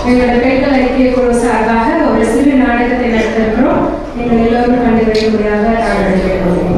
எங்களோட பெண்கள் ஐக்கிய குழு சார்பாக ஒரு சிறு நாடகத்தை நடத்திருக்கிறோம் நீங்கள் எல்லோரும் கண்டுபிடிக்கும்படியாக நாங்கள் கேட்கிறோம்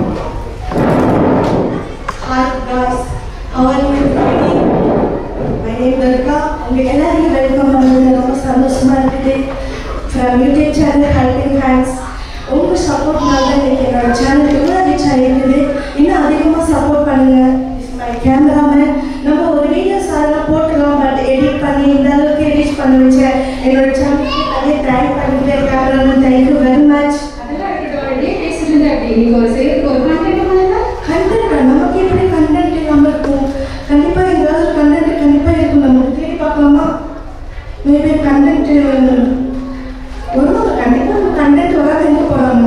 Hi guys, how are you doing? My name is Durga. உங்க எல்லாரையும் வெல்கம் பண்ணது ரொம்ப சந்தோஷமா இருக்குது from YouTube channel Helping Hands உங்க சப்போர்ட்னால தான் இன்னைக்கு என்னோட சேனல் இவ்வளோ ரீச் ஆகிருக்குது இன்னும் அதிகமாக சப்போர்ட் பண்ணுங்க மை கேமராமேன் நம்ம ஒரு வீடியோஸ் அதெல்லாம் போட்டுக்கலாம் பட் எடிட் பண்ணி இந்த அளவுக்கு எடிட் பண்ண வச்சேன் என்னோட சேனலுக்கு நிறைய தேங்க் பண்ணிக்கிறேன் கேமராமேன் தேங்க்யூ வெரி மச் அதெல்லாம் இருக்கட்டும் அப்படியே பேசிட்டு இருந்தேன் அப்படி நீங்க ஒரு செய்யறதுக்கு ஒரு கண்டென்ட் பண்ணலாம் கண்டென்ட் நமக்கு எப்படி கண்டென்ட் இல்லாமல் இருக்கும் கண்டிப்பாக எங்கேயாவது கண்டென்ட் கண்டிப்பாக இருக்கும் நமக்கு தேடி பார்க்கலாமா மேபி கண்டென்ட் வரும் கண்டிப்பாக கண்டென்ட் வராது எங்கே போகிறாங்க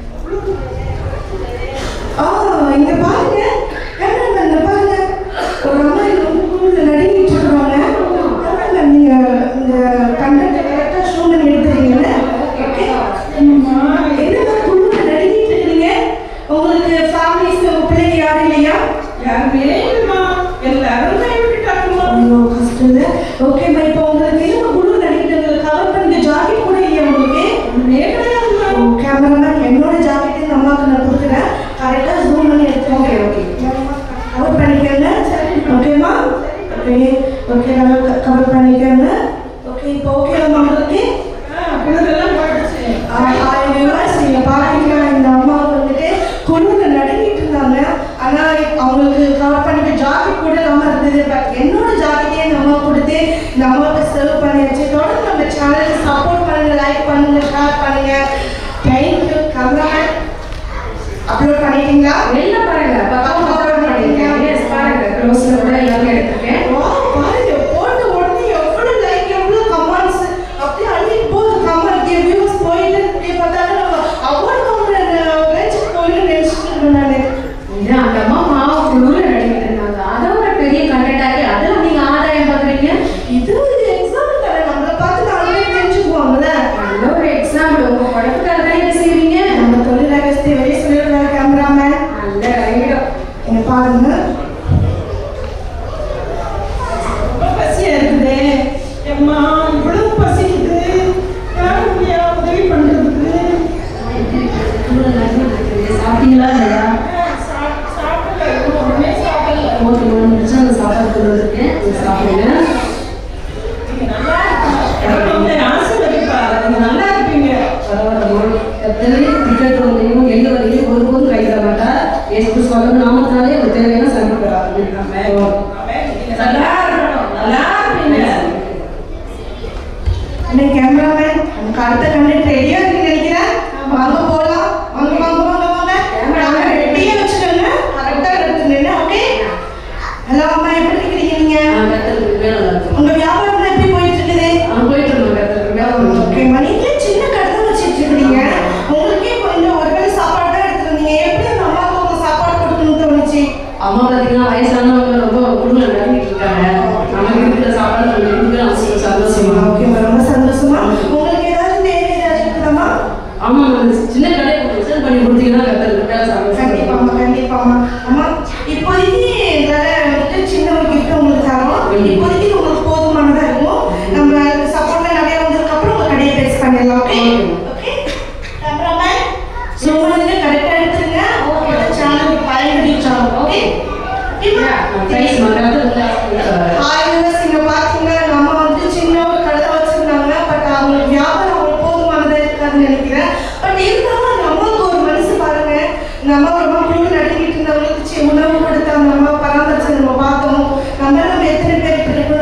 ஆ இங்கே பாருங்க கண்டென்ட் இந்த பாருங்க ஒரு அம்மா இங்க ரொம்ப குழுவில் நடுங்கிட்டு இருக்காங்க பாருங்க நீங்கள் இந்த கண்டென்ட் கரெக்டாக ஷோ பண்ணி எடுத்துறீங்கல்ல ஓகே என்ன குழுவில் நடுங்கிட்டு இருக்கீங்க உங்களுக்கு ஃபேமிலிஸ் உங்க பிள்ளைங்க யாரும் இல்லையா யாருமே இல்லைம்மா எல்லாரும் கைவிட்டுட்டாங்கம்மா ஐயோ கஷ்டம் இல்லை ஓகேம்மா இப்போ உங்களுக்கு என்ன குழு நடிக்கிட்டு கவர் பண்ணி ஜாக்கெட் கூட இல்லையா உங்களுக்கு ஒண்ணுமே கிடையாதும்மா ஓ கேமராமேன் என்னோட ஜாக்கெட் இந்த அம்மாவுக்கு நான் கொடுக்குறேன் கரெக்டாக ஜூம் பண்ணி எடுத்துக்கோங்க ஓகே கவர் பண்ணிக்கோங்க ஓகேம்மா ஓகே ஓகே நல்லா கவர் பண்ணிக்கோங்க ஓகே இப்போ ஓகேவா உங்களுக்கு குளிரெல்லாம் போயிடுச்சு ஹாய் வியூவர்ஸ் நீங்கள் பார்த்தீங்கன்னா இந்த அம்மா வந்துட்டு குழுவில் நடுங்கிட்டு இருந்தாங்க ஆனால் அவங்களுக்கு கவர் பண்ணிட்டு ஜாக்கெட் கூட இல்லாமல் இருந்தது பட் என்னோட ஜாக்கெட்டே இந்த அம்மா கொடுத்து இந்த அம்மாவுக்கு சர்வ் பண்ணியாச்சு தொடர்ந்து நம்ம சேனலுக்கு சப்போர்ட் பண்ணுங்க லைக் பண்ணுங்க ஷேர் பண்ணுங்க தேங்க்யூ கமராமேன் அப்லோட் பண்ணிட்டீங்களா எல்லாம் பாருங்க பக்கம் பக்கம் பண்ணிருக்கேன் Yes, பாருங்க க்ளோஸ்ல கூட எல்லாமே எடுத்திருக்கேன் Wow, பாருங்க போட்ட உடனே எவ்வளவு லைக் எவ்வளவு கமெண்ட்ஸ் அப்படியே அள்ளிட்டு போகுது கமெண்ட் வியூஸ் போயிட்டு இப்படியே பார்த்தாலும் நம்ம அவார்டு கவுண்டர் ரேஞ்சுக்கு போயிட்டு நினைச்சிட்டு இருக்கேன் நான் இது அந்த அம்மா மாவு குழுவில் நடிக்கிட்டு இருந்தாங்க அதை ஒரு பெரிய கண்டென்ட் ஆகி அதில் நீங்க ஆதாயம் பார்க்குறீங்க இது ஒரு எக்ஸாம்பிள் தானே நம்மளை பார்த்து நாங்களே தெரிஞ்சுக்குவாங்கல்ல நல்ல ஒரு எக்ஸாம்பிள் உங்க படத்துக்காக தான் இதை செய்வீங்க நம்ம தொழில் ரகசியத்தை வெளியே சொல்லிடுறாரு கேமராமேன் நல்ல ரைடம் என்ன பாருங்க ரொம்ப பசியா இருக்குது எம்மா இவ்வளவு பசிக்குது யாரும் இல்லையா உதவி பண்றதுக்கு சாப்பிட்டீங்களா இல்லையா சாப்- சாப்பிடல இன்னும் ஒண்ணுமே சாப்பிடல ஓகே ஒரு நிமிஷம் அந்த சாப்பாடு கொண்டு வந்திருக்கேன் நீங்க சாப்பிடுங்க நீங்க நல்லா இருக்கணும் உங்களை ஆசீர்வதிப்பா நீங்க நல்லா இருப்பீங்க பரவாயில்லம்மா எத்தனை டிக்கெட் வந்தையும் எங்க வரையும் ஒருபோதும் கைவிட மாட்டா ஏசு சொல்லும் நாமத்தினாலே ஒரு தேவையான சமைக்கிறாரு நீங்க நல்லா இருக்கணும் நல்லா இருப்பீங்க என்ன கேமராமேன் நமக்கு அடுத்த கண்டென்ட் ரெடியா இருக்கு நினைக்கிறேன் வாங்க போலாம் வாங்க வாங்க வாங்க வாங்க கேமரா ரெடியா வச்சுக்கோங்க கரெக்டா எடுத்துங்க ஓகே ஹலோ அம்மா எப்படி இருக்கிறீங்க நீங்க உங்க வியாபாரம் எப்படி போயிட்டு இருக்குது ஓகே நீங்க சின்ன கடை வச்சிட்டு இருக்கீங்க உங்களுக்கே கொஞ்சம் ஒரு வேளை சாப்பாடு தான் எடுத்துருந்தீங்க எப்படி அந்த அம்மாவுக்கு உங்க சாப்பாடு கொடுக்கணும்னு தோணுச்சு அம்மா பார்த்தீங்கன்னா வயசானவங்க ரொம்ப குடும்பம் நடந்துட்டு இருக்காங்க நமக்கு இருக்கிற சாப்பாடு நம்ம இருக்கிற அவசியம் சந்தோஷமா ஓகே ரொம்ப சந்தோஷமா உங்களுக்கு ஏதாவது தேவை ஏதாவது இருக்குதாம்மா ஆமா அந்த சின்ன கடை ரிசர்வ் பண்ணி கொடுத்தீங்கன்னா கத்தர் கண்டிப்பாம்மா கண்டிப்பாம்மா அம்மா இப்போதைக்கு எங்களால வந்துட்டு சின்ன ஒரு gift உங்களுக்கு தரோம் இப்போதைக்கு இது உங்களுக்கு போதுமானதா இருக்கும் நம்ம சப்போர்ட்ல நிறைய வந்ததுக்கு அப்புறம் உங்க கடையை பேஸ் பண்ணிடலாம் ஓகே ஓகே கேமராமேன் சும்மா வந்து கரெக்டா எடுத்துருங்க ஓகே சேனலுக்கு பயன் ரீச் ஆகும் ஓகே பிரைஸ் மக்கள் ஹாய் வியூவர்ஸ் இங்க பாத்தீங்கன்னா நம்ம வந்து சின்ன ஒரு கடை வச்சிருந்தாங்க பட் அவங்களுக்கு வியாபாரம் அவங்களுக்கு போதுமானதா இருக்காதுன்னு நினைக்கிறேன் பட் இருந்தாலும் அந்த அம்மாவுக்கு ஒரு மனசு பாருங்க இந்த அம்மா ரொம்ப கூட நடுங்கிட்டு இருந்தவங்களுக்கு சி- உணவு கொடுத்து அந்த அம்மா பராமரிச்சு நம்ம பார்த்தோம் நம்ம நம்ம எத்தனை பேர் இப்படி கூட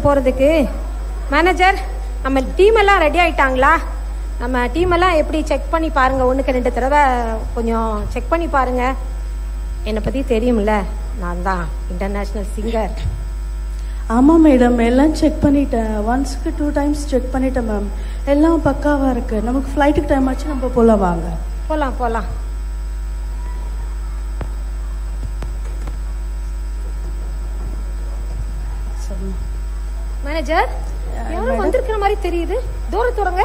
போகிறதுக்கு மேனேஜர் நம்ம டீம் எல்லாம் ரெடி ஆயிட்டாங்களா நம்ம டீம் எல்லாம் எப்படி செக் பண்ணி பாருங்க ஒன்றுக்கு ரெண்டு தடவை கொஞ்சம் செக் பண்ணி பாருங்க என்னை பற்றி தெரியும்ல நான் தான் இன்டர்நேஷ்னல் சிங்கர் ஆமாம் மேடம் எல்லாம் செக் பண்ணிட்டேன் ஒன்ஸ்க்கு டூ டைம்ஸ் செக் பண்ணிட்டேன் மேம் எல்லாம் பக்காவாக இருக்கு நமக்கு ஃப்ளைட்டுக்கு டைம் ஆச்சு நம்ம போகலாம் வாங்க போகலாம் போகலாம் மேனேஜர் யாரும் வந்திருக்கிற மாதிரி தெரியுது தூரத்துறங்க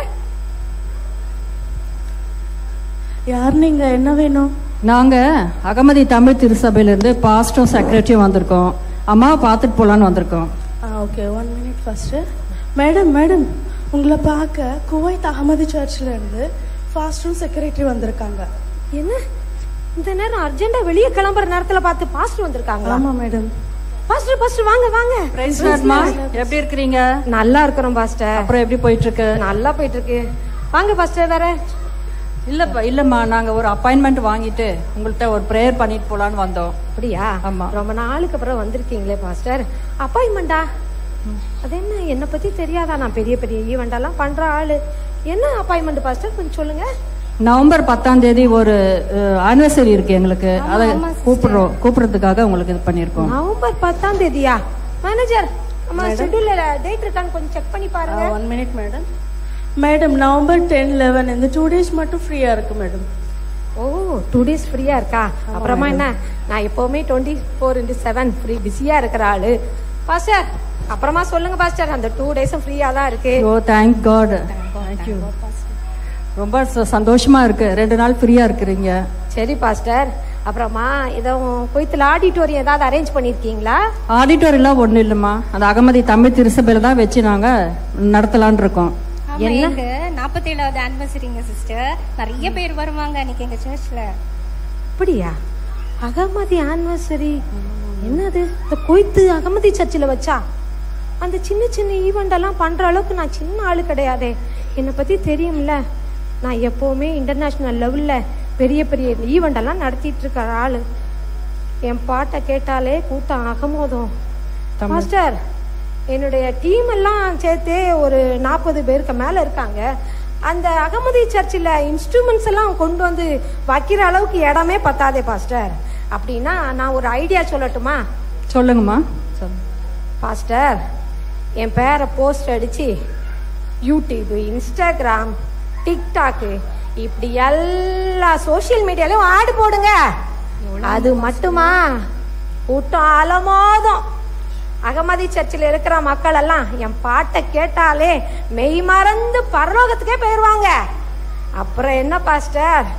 யார் நீங்கள் என்ன வேணும் நாங்க அகமதி தமிழ் திருசபையிலேருந்து பாஸ்டும் செக்ரட்டரியும் வந்திருக்கோம் அம்மாவை பார்த்துட்டு போலான்னு வந்திருக்கோம் ஆ okay one minute first madam madam உங்களை பார்க்க குவைத் அகமதி சர்ச்சில் இருந்து ஃபாஸ்டும் செக்ரட்டரி வந்திருக்காங்க என்ன இந்த நேரம் அர்ஜென்டா வெளியே கிளம்புற நேரத்துல பார்த்து பாஸ்டர் வந்திருக்காங்களா ஆமாம் மேடம் பாஸ்டர் பாஸ்டர் வாங்க வாங்க பிரைஸ் லார்ட்மா எப்படி இருக்கிறீங்க நல்லா இருக்கிறோம் பாஸ்டர் அப்புறம் எப்படி போயிட்டு இருக்கு நல்லா போயிட்டு இருக்கு வாங்க பாஸ்டர் வேற இல்லப்பா இல்லம்மா நாங்க ஒரு அப்பாயின்மெண்ட் வாங்கிட்டு உங்கள்கிட்ட ஒரு ப்ரேயர் பண்ணிட்டு போலான்னு வந்தோம் அப்படியா ஆமா. ரொம்ப நாளுக்கு அப்புறம் வந்திருக்கீங்களே பாஸ்டர் அப்பாயின்மெண்டா அது என்ன என்னை பத்தி தெரியாதா நான் பெரிய பெரிய ஈவெண்ட் எல்லாம் பண்ற ஆளு என்ன அப்பாயின்மெண்ட் பாஸ்டர் கொஞ்சம் சொல்லுங்க நவம்பர் பத்தாம் தேதி ஒரு ஆனிவர்சரி இருக்கு எங்களுக்கு அதை கூப்பிடுறோம் கூப்பிடுறதுக்காக உங்களுக்கு இது பண்ணியிருக்கோம் நவம்பர் பத்தாம் தேதியா மேனேஜர் நம்ம ஷெட்யூல்ல டேட் இருக்கான்னு கொஞ்சம் செக் பண்ணி பாருங்க one minute madam madam November ten eleven இந்த டூ டேஸ் மட்டும் ஃப்ரீயாக இருக்கு மேடம் ஓ டூ டேஸ் ஃப்ரீயா இருக்கா அப்புறமா என்ன நான் எப்பவுமே twenty four into seven free பிஸியா இருக்கிற ஆளு பாஸ்டர் அப்புறமா சொல்லுங்க பாஸ்டர் அந்த டூ டேஸும் ஃப்ரீயா தான் இருக்கு ஓ தேங்க் காட் தேங்க்யூ ரொம்ப ச- சந்தோஷமா இருக்கு ரெண்டு நாள் ஃப்ரீயா இருக்கிறீங்க சரி பாஸ்டர் அப்புறமா இதோ குவைத்தில் ஆடிட்டோரியம் ஏதாவது அரேஞ்ச் பண்ணிருக்கீங்களா ஆடிட்டோரியெல்லாம் ஒன்றும் இல்லைம்மா அந்த அகமதி தமிழ் திருசபையில தான் வச்சு நாங்க நடத்தலாம்னு இருக்கோம் ஆமா எங்க நாற்பத்தேழாவது ஆனிவர்சரிங்க சிஸ்டர் நிறைய பேர் வருவாங்க அன்னைக்கு எங்க சர்ச்ல அப்படியா அகமதி ஆனிவர்சரி என்னது இந்த குவைத்து அகமதி சர்ச்சில் வச்சா அந்த சின்ன சின்ன ஈவெண்ட் எல்லாம் பண்ற அளவுக்கு நான் சின்ன ஆளு கிடையாதே என்னை பத்தி தெரியும்ல நான் எப்பவுமே இன்டர்நேஷனல் லெவல்ல பெரிய பெரிய ஈவெண்ட் எல்லாம் நடத்திட்டு இருக்கிற ஆளு என் பாட்டை கேட்டாலே கூட்டம் அகமோதும் மாஸ்டர் என்னுடைய டீம் எல்லாம் சேர்த்தே ஒரு நாற்பது பேருக்கு மேல இருக்காங்க அந்த அகமதி சர்ச்சில் இன்ஸ்ட்ருமெண்ட்ஸ் எல்லாம் கொண்டு வந்து வைக்கிற அளவுக்கு இடமே பத்தாதே பாஸ்டர் அப்படின்னா நான் ஒரு ஐடியா சொல்லட்டுமா சொல்லுங்கம்மா சொல்லுங்க பாஸ்டர் என் பேரை போஸ்ட் அடிச்சு யூடியூப் இன்ஸ்டாகிராம் டிக்டாக்கு இப்படி எல்லா சோஷியல் மீடியாலையும் ஆடு போடுங்க அது மட்டுமா கூட்டம் அலமோதும் அகமதி சர்ச்சில் இருக்கிற மக்கள் எல்லாம் என் பாட்டை கேட்டாலே மெய் மறந்து பரலோகத்துக்கே போயிடுவாங்க அப்புறம் என்ன பாஸ்டர்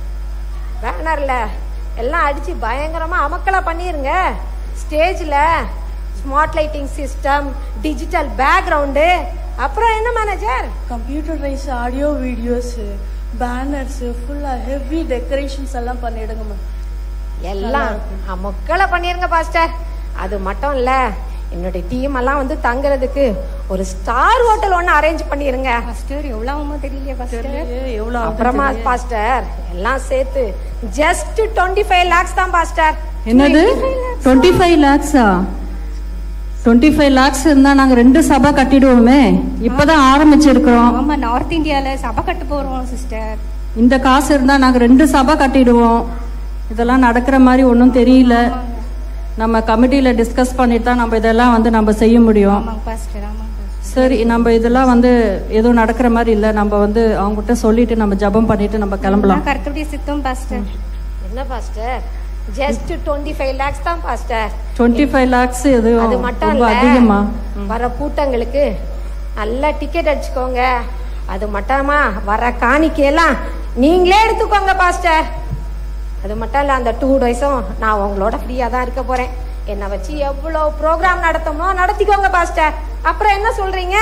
பேனர்ல எல்லாம் அடிச்சு பயங்கரமா அமக்கலா பண்ணிருங்க ஸ்டேஜ்ல smart lighting system digital background அப்புறம் என்ன manager computerise audio videos banners ஃபுல்லாக ஹெவி டெக்கரேஷன்ஸ் எல்லாம் பண்ணிடுங்க மேம் எல்லாம் அமக்கலா பண்ணிருங்க பாஸ்டர் அது மட்டும் இல்ல என்னுடைய டீம் எல்லாம் வந்து தங்குறதுக்கு ஒரு ஸ்டார் ஹோட்டல் ஒன்னு அரேஞ்ச் பண்ணிருங்க பாஸ்டர் எவ்வளவு ஆகுமோ தெரியலையே பாஸ்டர் எவ்வளோ அப்புறமா பாஸ்டர் எல்லாம் சேர்த்து ஜஸ்ட் டுவெண்ட்டி ஃபைவ் லேக்ஸ் தான் பாஸ்டர் என்னது டுவெண்ட்டி ஃபைவ் லேக்ஸா டுவெண்ட்டி ஃபைவ் லேக்ஸ் இருந்தா நாங்க ரெண்டு சபை கட்டிடுவோமே இப்பதான் ஆரம்பிச்சிருக்கிறோம் ஆமா நார்த் இந்தியால சபை கட்ட போறோம் சிஸ்டர் இந்த காசு இருந்தா நாங்க ரெண்டு சபை கட்டிடுவோம் இதெல்லாம் நடக்கிற மாதிரி ஒன்றும் தெரியல நம்ம கமிட்டியில டிஸ்கஸ் பண்ணிட்டு தான் நம்ம இதெல்லாம் வந்து நம்ம செய்ய முடியும் ஆமாங்க பாஸ்டர் ஆமாங்க பாஸ்டர் சரி நம்ம இதெல்லாம் வந்து எதுவும் நடக்கிற மாதிரி இல்லை நம்ம வந்து அவங்ககிட்ட சொல்லிட்டு நம்ம ஜெபம் பண்ணிட்டு நம்ம கிளம்பலாம் நான் கருத்துடைய சித்தம் பாஸ்டர் என்ன pastor just twenty five lakhs தான் பாஸ்டர் டுவெண்ட்டி ஃபைவ் லேக்ஸ் அது எதுவும் மட்டும் ரொம்ப இல்ல அதிகமா வர கூட்டங்களுக்கு நல்ல டிக்கெட் அடிச்சுக்கோங்க அது மட்டுமா வர காணிக்கையெல்லாம் நீங்களே எடுத்துக்கோங்க பாஸ்டர் அது மட்டும் இல்ல அந்த டூ டேஸும் நான் உங்களோட ஃப்ரீயா தான் இருக்க போறேன் என்னை வச்சு எவ்வளவு ப்ரோக்ராம் நடத்தணுமோ நடத்திக்கோங்க பாஸ்டர் அப்புறம் என்ன சொல்றீங்க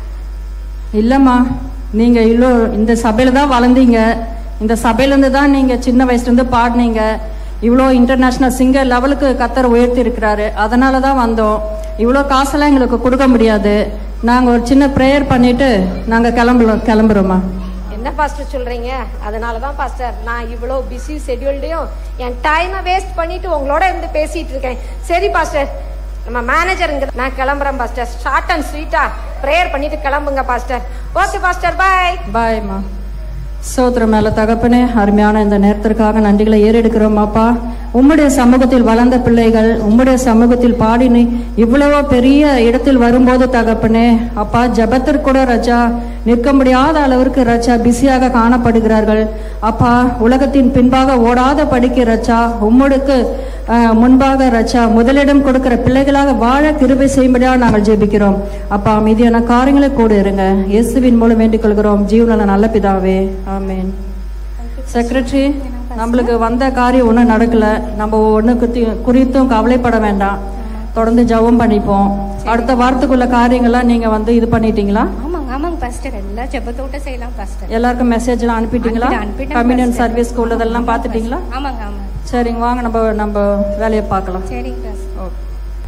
இல்லம்மா நீங்க இவ்வளோ இந்த சபையில தான் வளர்ந்தீங்க இந்த சபையில இருந்து தான் நீங்க சின்ன வயசுல இருந்து பாடினீங்க இவ்வளோ இன்டர்நேஷனல் சிங்கர் லெவலுக்கு கத்தர் உயர்த்தி இருக்கிறாரு அதனால தான் வந்தோம் இவ்வளோ காசெல்லாம் எங்களுக்கு கொடுக்க முடியாது நாங்க ஒரு சின்ன ப்ரேயர் பண்ணிட்டு நாங்க கிளம்பலாம் கிளம்புறோம்மா என்ன பாஸ்டர் சொல்றீங்க அதனால தான் பாஸ்டர் நான் இவ்வளோ பிஸி ஷெட்யூல்டையும் என் டைமை வேஸ்ட் பண்ணிட்டு உங்களோட இருந்து பேசிட்டு இருக்கேன் சரி பாஸ்டர் நம்ம மேனேஜர் இங்க நான் கிளம்புறேன் பாஸ்டர் ஷார்ட் அண்ட் ஸ்வீட்டா ப்ரேயர் பண்ணிட்டு கிளம்புங்க பாஸ்டர் ஓகே பாஸ்டர் பாய் பாய்மா சோத்திரம் மேல தகப்பனே அருமையான இந்த நேரத்திற்காக நன்றிகளை ஏறெடுக்கிறோம் அப்பா உம்முடைய சமூகத்தில் வளர்ந்த பிள்ளைகள் உம்முடைய சமூகத்தில் பாடி நீ இவ்வளவோ பெரிய இடத்தில் வரும்போது தகப்பனே அப்பா ஜபத்திற்கு கூட ரஜா நிற்க முடியாத அளவிற்கு ரச்சா பிஸியாக காணப்படுகிறார்கள் அப்பா உலகத்தின் பின்பாக ஓடாத படிக்க ரச்சா உம்முடுக்கு அஹ், முன்பாக ரச்சா முதலிடம் கொடுக்கிற பிள்ளைகளாக வாழ கிருபை செய்யும்படியாக நாங்கள் ஜெபிக்கிறோம் அப்பா மீதியான காரியங்களை கூட இருங்க இயேசுவின் மூலம் வேண்டிக் கொள்கிறோம் ஜீவன நல்ல பிதாவே ஆமென் செக்ரட்டரி நம்மளுக்கு வந்த காரியம் ஒன்றும் நடக்கல நம்ம ஒன்று குறித்து குறித்தும் கவலைப்பட வேண்டாம் தொடர்ந்து ஜெபம் பண்ணிப்போம் அடுத்த வாரத்துக்குள்ள காரியங்கள்லாம் நீங்க வந்து இது பண்ணிட்டீங்களா ஆமாங்க ஆமாங்க பாஸ்டர் எல்லாம் ஜெபத்தோட்ட செய்யலாம் பாஸ்டர் எல்லாருக்கும் மெசேஜ் எல்லாம் அனுப்பிட்டீங்களா அனுப்பிட்டேன், அனுப்பிட்டேன் கம்யூனியன் pastor. சர்வீஸ் உள்ளதெல்லாம் பார்த்துட்டீங்களா ஆமாங்க ஆமாங்க சரிங்க வாங்க நம்ம நம்ம வேலையை பார்க்கலாம் சரிங்க பாஸ்டர் ஓகே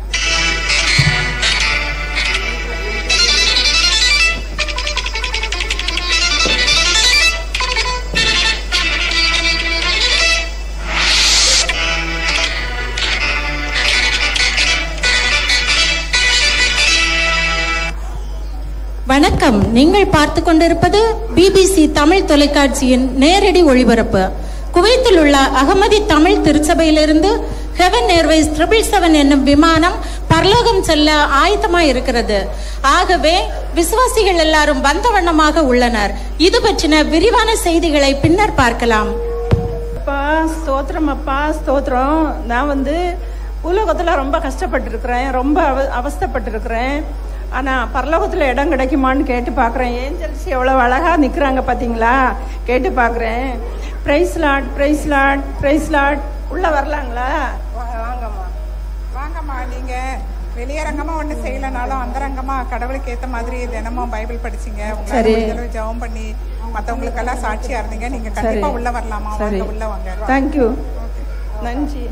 வணக்கம் நீங்கள் பார்த்து கொண்டிருப்பது பிபிசி தமிழ் தொலைக்காட்சியின் நேரடி ஒளிபரப்பு குவைத்தில் உள்ள அகமதி தமிழ் திருச்சபையிலிருந்து ஹெவன் ஏர்வைஸ் ட்ரிபிள் செவன் என்னும் விமானம் பரலோகம் செல்ல ஆயத்தமாய் இருக்கிறது ஆகவே விசுவாசிகள் எல்லாரும் வந்த வண்ணமாக உள்ளனர் இது பற்றின விரிவான செய்திகளை பின்னர் பார்க்கலாம் அப்பா ஸ்தோத்திரம் அப்பா ஸ்தோத்திரம் நான் வந்து உலகத்தில் ரொம்ப கஷ்டப்பட்டிருக்கிறேன் ரொம்ப அவ அவஸ்தைப்பட்டிருக்கிறேன் ஆனால் பரலோகத்தில் இடம் கிடைக்குமான்னு கேட்டு பார்க்குறேன் ஏஞ்சல்ஸ் எவ்வளோ அழகாக நிற்கிறாங்க பார்த்தீங்களா கேட்டு பார்க்குறேன் praise lord praise lord praise lord உள்ளே வரலாங்களா வாங்கம்மா வாங்கம்மா நீங்க வெளியரங்கமா ஒண்ணு செய்யலனாலும் அந்தரங்கமா கடவுளுக்கு ஏத்த மாதிரி தினமும் பைபிள் படிச்சீங்க உங்களால சரி. முடிஞ்ச அளவு ஜெபம் பண்ணி மத்தவங்களுக்கெல்லாம் சாட்சியா இருந்தீங்க நீங்க கண்டிப்பா சரி. உள்ள வரலாமா சரி வாங்க உள்ள வாங்க தேங்க்யூ நன்றி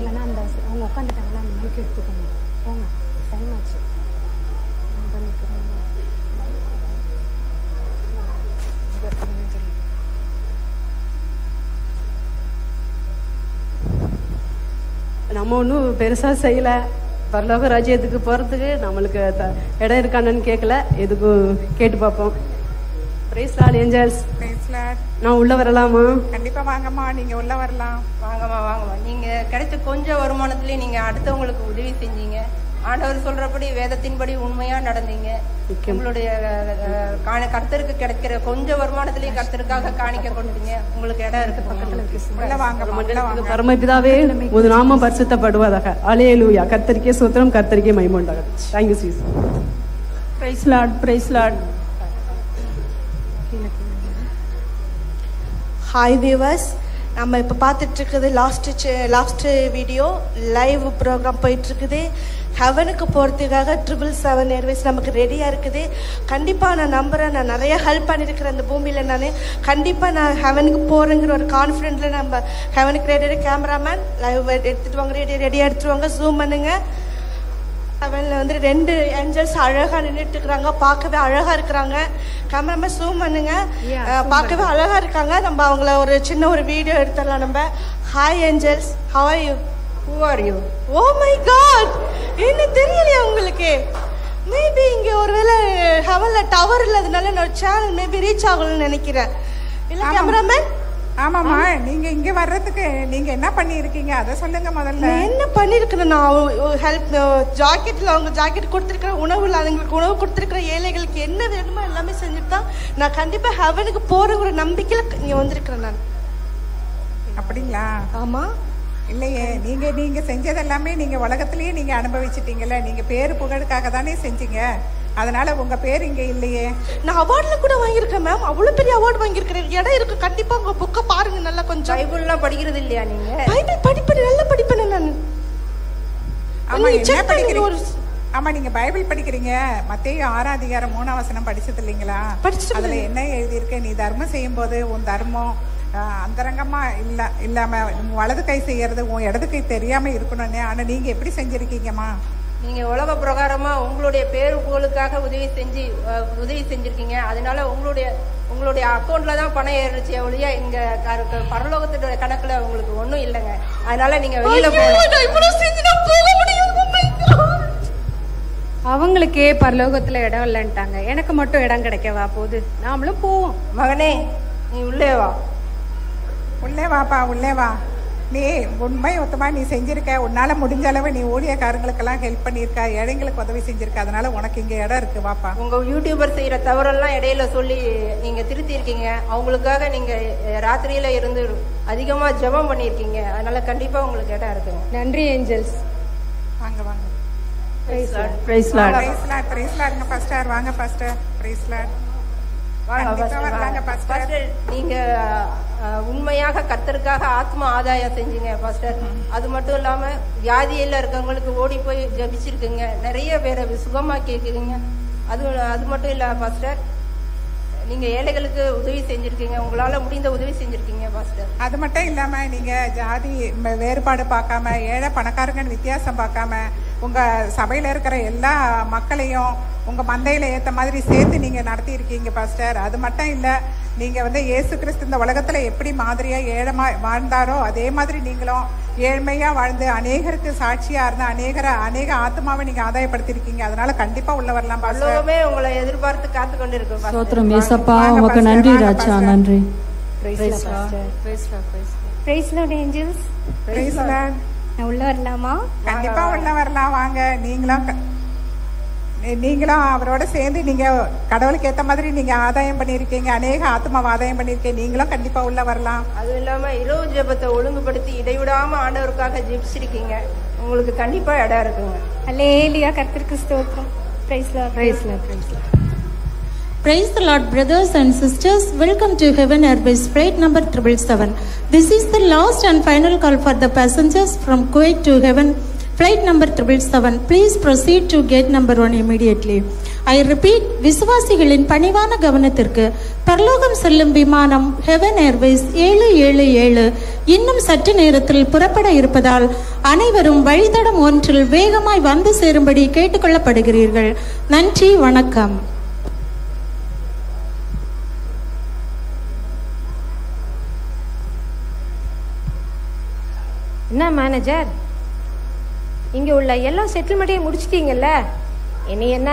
நம்ம ஒன்றும் பெருசாக செய்யலை பரலோக ராஜ்யத்துக்கு போகிறதுக்கு நம்மளுக்கு த- இடம் இருக்கானு கேட்கல எதுக்கும் கேட்டு பார்ப்போம் praise lord angels Praise Lord. நான் உள்ளே வரலாமா கண்டிப்பா வாங்கம்மா நீங்க உள்ள வரலாம் வாங்கம்மா வாங்கம்மா நீங்க கிடைச்ச கொஞ்சம் வருமானத்திலே நீங்க அடுத்தவங்களுக்கு உதவி செஞ்சீங்க ஆண்டவர் சொல்றபடி வேதத்தின்படி உண்மையா நடந்தீங்க உங்களுடைய அஹ், காண- கர்த்தருக்கு கிடைக்கிற கொஞ்சம் வருமானத்திலேயும் கர்த்தருக்காக காணிக்க கொடுத்தீங்க உங்களுக்கு இடம் இருக்கு பக்கத்துல உள்ள வாங்கம்மா உள்ள வாங்க பரமபிதாவே உது நாமம் பரிசுத்தப்படுவதாக அலேலூயா கத்தரிக்கே சூத்திரம் கத்தரிக்கே மைமோண்டாக தேங்க்யூ சீஸ் praise lord praise lord hi viewers நம்ம இப்போ பார்த்துட்டு இருக்குது last last video live program போயிட்டு இருக்குது ஹெவனுக்கு போகிறதுக்காக ட்ரிபிள் செவன் ஏர்வேஸ் நமக்கு ரெடியாக இருக்குது கண்டிப்பாக நான் நம்புகிறேன் நான் நிறைய ஹெல்ப் பண்ணியிருக்கிறேன் அந்த பூமியில் நான் கண்டிப்பாக நான் ஹெவனுக்கு போகிறேங்கிற ஒரு கான்ஃபிடென்ட்டில் நம்ம ஹெவனுக்கு ரெடி கேமராமேன் லைவ் எடுத்துகிட்டு வாங்க ரெடி ரெடியாக எடுத்துட்டு வாங்க ஜூம் பண்ணுங்க அவன்ல வந்து ரெண்டு ஏஞ்சல்ஸ் அழகா நின்றுட்டு இருக்கிறாங்க பார்க்கவே அழகா இருக்கிறாங்க கேமராமேன் ஜூம் பண்ணுங்க அஹ், பார்க்கவே அழகா இருக்காங்க நம்ம அவங்கள ஒரு சின்ன ஒரு வீடியோ எடுத்துடலாம் நம்ம hi angels how are you who are you oh my god என்ன தெரியலையா உங்களுக்கு மேபி இங்க ஒருவேளை ஹவன்ல டவர் இல்லாதனால என்னோட சேனல் மேபி ரீச் ஆகணும்னு நினைக்கிறேன் இல்ல ஆமாம். கேமராமேன் ஆமாம்மா நீங்க இங்க வர்றதுக்கு நீங்க என்ன பண்ணி இருக்கீங்க அதை சொல்லுங்க முதல்ல நான் என்ன பண்ணிருக்கிறேன் நான் ஹெல்ப் ஜாக்கெட்ல அவங்க ஜாக்கெட் கொடுத்துருக்கிற உணவு இல்லாதவங்களுக்கு உணவு கொடுத்துருக்கிற ஏழைகளுக்கு என்ன வேணுமோ எல்லாமே செஞ்சுட்டு தான் நான் கண்டிப்பா ஹெவனுக்கு போறங்கிற நம்பிக்கையில இங்க வந்திருக்கிறேன் நான் அப்படிங்களா ஆமா இல்லையே நீங்க நீங்க செஞ்சது எல்லாமே நீங்க உலகத்திலேயே நீங்க அனுபவிச்சிட்டீங்கல்ல நீங்க பேரு புகழுக்காக தானே செஞ்சீங்க அதனால உங்க பேர் இங்க இல்லையே நான் அவார்ட்ல கூட வாங்கியிருக்கேன் மேம் அவ்வளவு பெரிய அவார்டு வாங்கியிருக்கிறேன் இடம் இருக்கு கண்டிப்பா உங்க புக்கை பாருங்க நல்லா கொஞ்சம் பைபிள்லாம் படிக்கிறது இல்லையா நீங்க பைபிள் படிப்பேன் நல்லா படிப்பேன் நான் ஆமா நீங்க என்ன check பண்ணுங்க படிக்கிறீங்க ஒரு ஆமா நீங்க பைபிள் படிக்கிறீங்க மத்தேயு ஆறாம் அதிகாரம் மூணாம் வசனம் படிச்சது இல்லைங்களா படிச்சது அதுல என்ன எழுதியிருக்கு நீ தர்மம் செய்யும் போது உன் தர்மம் ஆஹ், அந்தரங்கமா இல்ல இல்லாம உன் வலது கை செய்யறது உன் இடது கை தெரியாம இருக்கணும்னே ஆனா நீங்க எப்படி செஞ்சிருக்கீங்கம்மா நீங்க உலக பிரகாரமா உங்களுடைய பேரு புகழுக்காக உதவி செஞ்சு அஹ், உதவி செஞ்சிருக்கீங்க அதனால உங்களுடைய உங்களுடைய அக்கௌண்ட்ல தான் பணம் ஏறிச்சு ஒழிய இங்க க- பரலோகத்துடைய கணக்குல உங்களுக்கு ஒண்ணும் இல்லைங்க அதனால நீங்க வெளியில ஐயோ, போகணும் நான் இவ்வளவு செஞ்சு நான் போக முடியாது Oh my God. அவங்களுக்கே பரலோகத்துல இடம் இல்லைன்ட்டாங்க எனக்கு மட்டும் இடம் கிடைக்கவா போகுது நாமளும் போவோம் மகனே நீ உள்ளே வா உள்ளே வாப்பா உள்ளே வா நீ உண்மை ஒத்தமா நீ செஞ்சிருக்க உன்னால முடிஞ்ச அளவு நீ ஊழியக்காரங்களுக்கெல்லாம் ஹெல்ப் பண்ணியிருக்க ஏழைங்களுக்கு உதவி செஞ்சிருக்க அதனால உனக்கு இங்க இடம் இருக்கு வாப்பா உங்க யூடியூபர் செய்யற தவறெல்லாம் இடையில சொல்லி நீங்க திருத்தி இருக்கீங்க அவங்களுக்காக நீங்க அஹ், ராத்திரியில இருந்து அதிகமா ஜெபம் பண்ணியிருக்கீங்க அதனால கண்டிப்பா உங்களுக்கு இடம் இருக்குங்க நன்றி ஏஞ்சல்ஸ் வாங்க வாங்க Praise Lord. Praise lord praise லார்ட்ங்க பாஸ்டர் வாங்க பாஸ்டர் பிரைஸ் லார்ட் வாங்க கண்டிப்பா pastor, வர்றாங்க வாங்க. பாஸ்டர் pastor, நீங்க அஹ், உண்மையாக கர்த்தருக்காக ஆத்ம ஆதாயம் செஞ்சீங்க பாஸ்டர் அது மட்டும் இல்லாம வியாதியில இருக்கவங்களுக்கு ஓடி போய் ஜபிச்சிருக்குங்க நிறைய பேரை சுகமாக்கி இருக்கீங்க அது அது மட்டும் இல்ல பாஸ்டர் நீங்க ஏழைகளுக்கு உதவி செஞ்சிருக்கீங்க உங்களால முடிந்த உதவி செஞ்சிருக்கீங்க பாஸ்டர் அது மட்டும் இல்லாம நீங்க ஜாதி ம- வேறுபாடு பார்க்காம ஏழை பணக்காரங்கன்னு வித்தியாசம் பார்க்காம உங்க சபையில இருக்கிற எல்லா மக்களையும் உங்க மந்தையில ஏத்த மாதிரி சேர்த்து நீங்க நடத்தி இருக்கீங்க பாஸ்டர் அது மட்டும் இல்ல நீங்க வந்து இயேசு கிறிஸ்து இந்த உலகத்துல எப்படி மாதிரியா ஏழமா வாழ்ந்தாரோ அதே மாதிரி நீங்களும் ஏழ்மையா வாழ்ந்து அநேகருக்கு சாட்சியா இருந்து அநேகர அநேக ஆத்மாவை நீங்க ஆதாயப்படுத்திருக்கீங்க அதனால கண்டிப்பா உள்ள வரலாம் பாஸ்டர் பரலோகமே உங்களை எதிர்பார்த்து காத்து கொண்டு இருக்கு பாஸ்டர். ஸ்தோத்திரம் ஏசப்பா வாங்க உமக்கு pastor, நன்றி வாங்க ராஜா pastor. நன்றி praise lord angels Praise Lord. நான் உள்ள வரலாமா கண்டிப்பா உள்ள வரலாம் வாங்க நீங்களும் க- நீ- நீங்களும் அவரோட சேர்ந்து நீங்க கடவுளுக்கு ஏத்த மாதிரி நீங்க ஆதாயம் பண்ணிருக்கீங்க அநேக ஆத்மாவை ஆதாயம் பண்ணிருக்கீங்க நீங்களும் கண்டிப்பா உள்ள வரலாம் அதுவும் இல்லாம இரவு ஜெபத்தை ஒழுங்குபடுத்தி இடைவிடாம ஆண்டவருக்காக ஜெபிச்சிருக்கீங்க உங்களுக்கு கண்டிப்பா இடம் இருக்குங்க அல்லேலியா கர்த்தருக்கு ஸ்தோத்திரம் praise lord praise praise Praise the Lord, brothers and sisters. Welcome to Heaven Airways flight number 777. This is the last and final call for the passengers from Kuwait to Heaven, flight number 777. Please proceed to gate number 1 immediately. I repeat, விசுவாசிகளின் பணிவான கவனத்திற்கு பரலோகம் செல்லும் விமானம் heaven Airways ஏழு ஏழு ஏழு இன்னும் சற்று நேரத்தில் புறப்பட இருப்பதால் அனைவரும் வழித்தடம் ஒன்றில் வேகமாய் வந்து சேரும்படி கேட்டுக்கொள்ளப்படுகிறீர்கள் நன்றி வணக்கம் என்ன மேனேஜர் இங்க உள்ள எல்லா செட்டில்மெண்ட்டையும் முடிச்சிட்டீங்கல்ல இனி என்ன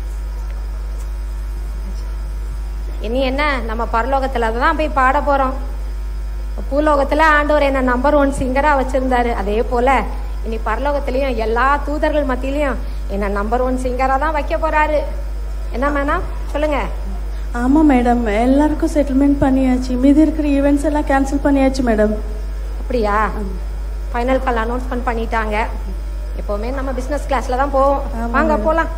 இனி என்ன நம்ம பரலோகத்துல தான் போய் பாட போறோம் பூலோகத்துல ஆண்டவர் என்ன நம்பர் ஒன் சிங்கரா வச்சிருந்தாரு அதே போல இனி பரலோகத்திலயும் எல்லா தூதர்கள் மத்தியிலயும் என்ன நம்பர் ஒன் சிங்கரா தான் வைக்க போறாரு என்ன மேடம் சொல்லுங்க ஆமாம் மேடம் எல்லாருக்கும் செட்டில்மெண்ட் பண்ணியாச்சு மீதி இருக்கிற ஈவெண்ட்ஸ் எல்லாம் கேன்சல் பண்ணியாச்சு மேடம் அப்படியா ஃபைனல் கால் அனௌன்ஸ்மெண்ட் பண்ணிட்டாங்க எப்பவுமே நம்ம பிசினஸ் கிளாஸ்ல தான் போவோம் வாங்க போலாம்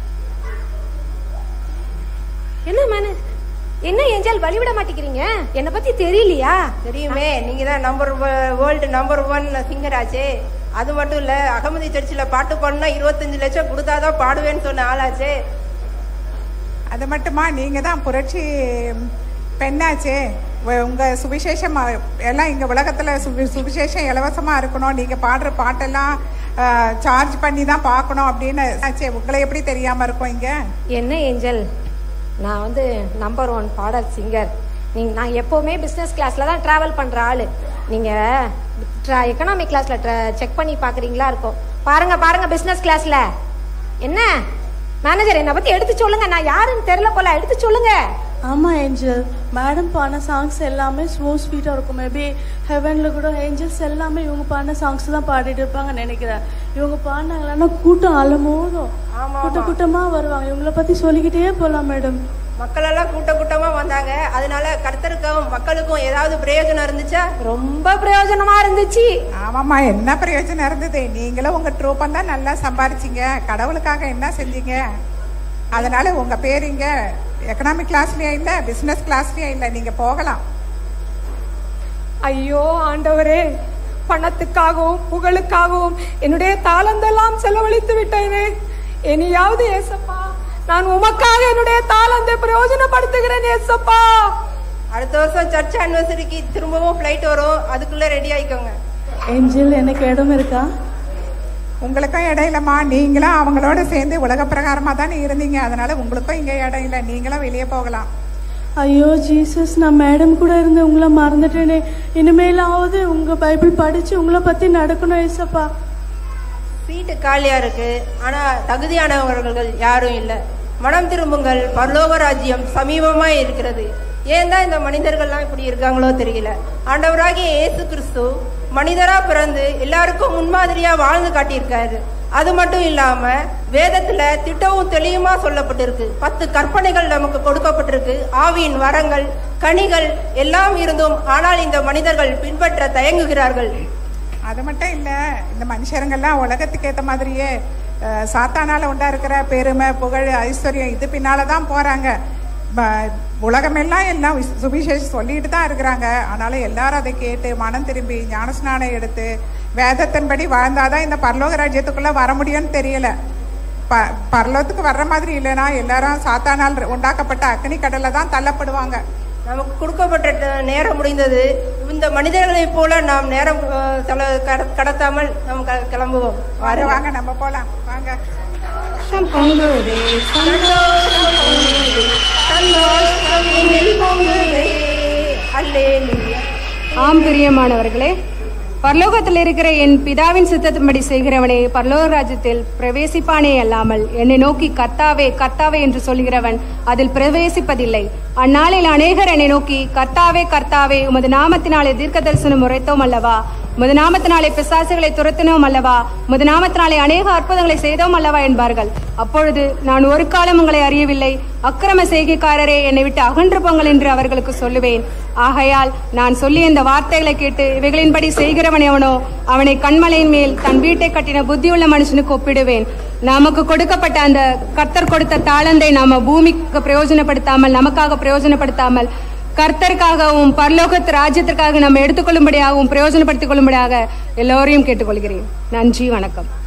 என்ன மேனே என்ன ஏஞ்சல் வழிவிட மாட்டேங்கிறீங்க என்னை பத்தி தெரியலையா தெரியுமே நீங்க தான் number world number one singer ஆச்சே அது மட்டும் இல்ல அகமதி சர்ச்சில் பாட்டு பாடினா இருபத்தஞ்சு லட்சம் கொடுத்தாதான் பாடுவேன்னு சொன்ன ஆளாச்சே அது மட்டுமா நீங்க தான் புரட்சி பெண்ணாச்சே உ- உங்க சுவிசேஷம் அ- எல்லாம் இங்க உலகத்துல சுவி- சுவிசேஷம் இலவசமா இருக்கணும் நீங்க பாடுற பாட்டெல்லாம் சார்ஜ் பண்ணி தான் பார்க்கணும் அப்படின்னு ஆச்சே உங்களை எப்படி தெரியாம இருக்கும் இங்க என்ன ஏஞ்சல் நான் வந்து நம்பர் ஒன் பாடல் சிங்கர் நீங்க நான் எப்பவுமே பிசினஸ் கிளாஸ்ல தான் டிராவல் பண்ற ஆளு நீங்க எக்கனாமிக் கிளாஸ்ல செக் பண்ணி பாக்குறீங்களா இருக்கும் பாருங்க பாருங்க பிசினஸ் கிளாஸ்ல என்ன மேனேஜர் என்னை பத்தி எடுத்து சொல்லுங்க நான் யாருன்னு தெரியல போல எடுத்து சொல்லுங்க ஆமாம் ஏஞ்சல் மேடம் பாடின சாங்ஸ் எல்லாமே ஸ்லோ ஸ்வீட்டாக இருக்கும் மேபி ஹெவனில் கூட ஏஞ்சல்ஸ் எல்லாமே இவங்க பாடின சாங்ஸ் தான் பாடிட்டு இருப்பாங்கன்னு நினைக்கிறேன் இவங்க பாடினாங்களா கூட்டம் அலமோதும் கூட்ட கூட்டமாக வருவாங்க இவங்கள பற்றி சொல்லிக்கிட்டே போகலாம் மேடம் மக்கள் எல்லாம் கூட்ட கூட்டமா வந்தாங்க அதனால கர்த்தருக்கும் மக்களுக்கும் ஏதாவது பிரயோஜனம் இருந்துச்சா ரொம்ப பிரயோஜனமா இருந்துச்சு ஆமாம்மா என்ன பிரயோஜனம் இருந்தது நீங்களும் உங்க ட்ரூப்பம் தான் நல்லா சம்பாரிச்சீங்க கடவுளுக்காக என்ன செஞ்சீங்க அதனால உங்க பேர் இங்க எக்கனாமிக் கிளாஸ்லயே இல்ல பிசினஸ் கிளாஸ்லயே இல்ல நீங்க போகலாம் ஐயோ ஆண்டவரே பணத்துக்காகவும் புகழுக்காகவும் என்னுடைய தாளந்தெல்லாம் செலவழித்து விட்டேனே இனியாவது ஏசப்பா நான் உமக்காக என்னுடைய தாளந்தை பிரயோஜனப்படுத்துகிறேன் ஏசப்பா அடுத்த வருஷம் சர்ச் அனிவர்சரிக்கு திரும்பவும் ஃப்ளைட் வரும் அதுக்குள்ள ரெடி ஆயிக்கோங்க ஏஞ்சல் எனக்கு இடம் இருக்கா உங்களுக்கும் இடம் இல்லம்மா நீங்களும் அவங்களோட சேர்ந்து உலக பிரகாரமா தானே இருந்தீங்க அதனால உங்களுக்கும் இங்க இடம் இல்லை நீங்களும் வெளியே போகலாம் ஐயோ ஜீசஸ் நான் மேடம் கூட இருந்து உங்களை மறந்துட்டேனே இனிமேலாவது உங்க பைபிள் படிச்சு உங்களை பத்தி நடக்கணும் ஏசப்பா சி சீட்டு காலியா இருக்கு ஆனா தகுதியானவர்கள் யாரும் இல்லை மனம் திரும்புங்கள் பரலோக ராஜ்யம் சமீபமா இருக்கிறது ஏன் தான் இந்த மனிதர்கள்லாம் இப்படி இருக்காங்களோ தெரியல ஆண்டவராகிய இயேசு கிறிஸ்து மனிதரா பிறந்து எல்லாருக்கும் முன்மாதிரியா வாழ்ந்து காட்டியிருக்காரு அது மட்டும் இல்லாம வேதத்துல திட்டமும் தெளிவுமா சொல்லப்பட்டிருக்கு பத்து கற்பனைகள் நமக்கு கொடுக்கப்பட்டிருக்கு ஆவியின் வரங்கள் கனிகள் எல்லாம் இருந்தும் ஆனால் இந்த மனிதர்கள் பின்பற்ற தயங்குகிறார்கள் அது மட்டும் இல்ல இந்த மனுஷருங்கெல்லாம் உலகத்துக்கு ஏத்த மாதிரியே அஹ், சாத்தானால உண்டா இருக்கிற பெருமை புகழ் ஐஸ்வர்யம் இது பின்னால தான் போறாங்க ப- உலகமெல்லாம் எல்லாம் விஸ்- சுவிசேஷம் சொல்லிட்டு தான் இருக்கிறாங்க ஆனாலும் எல்லாரும் அதை கேட்டு மனம் திரும்பி ஞானஸ்நானம் எடுத்து வேதத்தின்படி வாழ்ந்தாதான் இந்த பரலோக ராஜ்யத்துக்குள்ள வர முடியும்னு தெரியல ப பரலோகத்துக்கு வர்ற மாதிரி இல்லைன்னா எல்லாரும் சாத்தானால் உண்டாக்கப்பட்ட அக்னி கடல்ல தான் தள்ளப்படுவாங்க நமக்கு கொடுக்கப்பட்ட ட- நேரம் முடிந்தது இந்த மனிதர்களைப் போல நாம் நேரம் அஹ், செல- கட- கடத்தாமல் நாம் க- கிளம்புவோம் வாங்க வாங்க நம்ம போலாம் வாங்க சந்தோஷம் பொங்குதே, சந்தோஷம் பொங்குதே, சந்தோஷம் என்னில் பொங்குதே. அல்லேலூயா. ஆம் பிரியமானவர்களே பரலோகத்தில் இருக்கிற என் பிதாவின் சித்தத்தின்படி செய்கிறவனே பரலோக ராஜ்யத்தில் பிரவேசிப்பானே அல்லாமல் என்னை நோக்கி கர்த்தாவே கர்த்தாவே என்று சொல்கிறவன் அதில் பிரவேசிப்பதில்லை அந்நாளில் அநேகர் என்னை நோக்கி கர்த்தாவே கர்த்தாவே உமது நாமத்தினாலே தீர்க்க தரிசனம் உரைத்தோம் அல்லவா உமது நாமத்தினாலே பிசாசுகளை துரத்தினோம் அல்லவா உமது நாமத்தினாலே அநேக அற்புதங்களை செய்தோம் அல்லவா என்பார்கள் அப்பொழுது நான் ஒரு காலம் உங்களை அறியவில்லை அக்கிரம செய்கைக்காரரே என்னை விட்டு அகன்று போங்கள் என்று அவர்களுக்கு சொல்லுவேன் ஆகையால் நான் சொல்லிய இந்த வார்த்தைகளை கேட்டு இவைகளின்படி செய்கிறவன் எவனோ அவனை கண்மலையின் மேல் தன் வீட்டை கட்டின புத்தியுள்ள மனுஷனுக்கு ஒப்பிடுவேன் நமக்கு கொடுக்கப்பட்ட அந்த கர்த்தர் கொடுத்த தாளந்தை நாம பூமிக்கு பிரயோஜனப்படுத்தாமல் நமக்காக பிரயோஜனப்படுத்தாமல் கர்த்தருக்காகவும் பரலோகத்து ராஜ்யத்திற்காக நம்ம எடுத்துக்கொள்ளும்படியாகவும் பிரயோஜனப்படுத்திக் கொள்ளும்படியாக எல்லோரையும் கேட்டுக்கொள்கிறேன் நன்றி வணக்கம்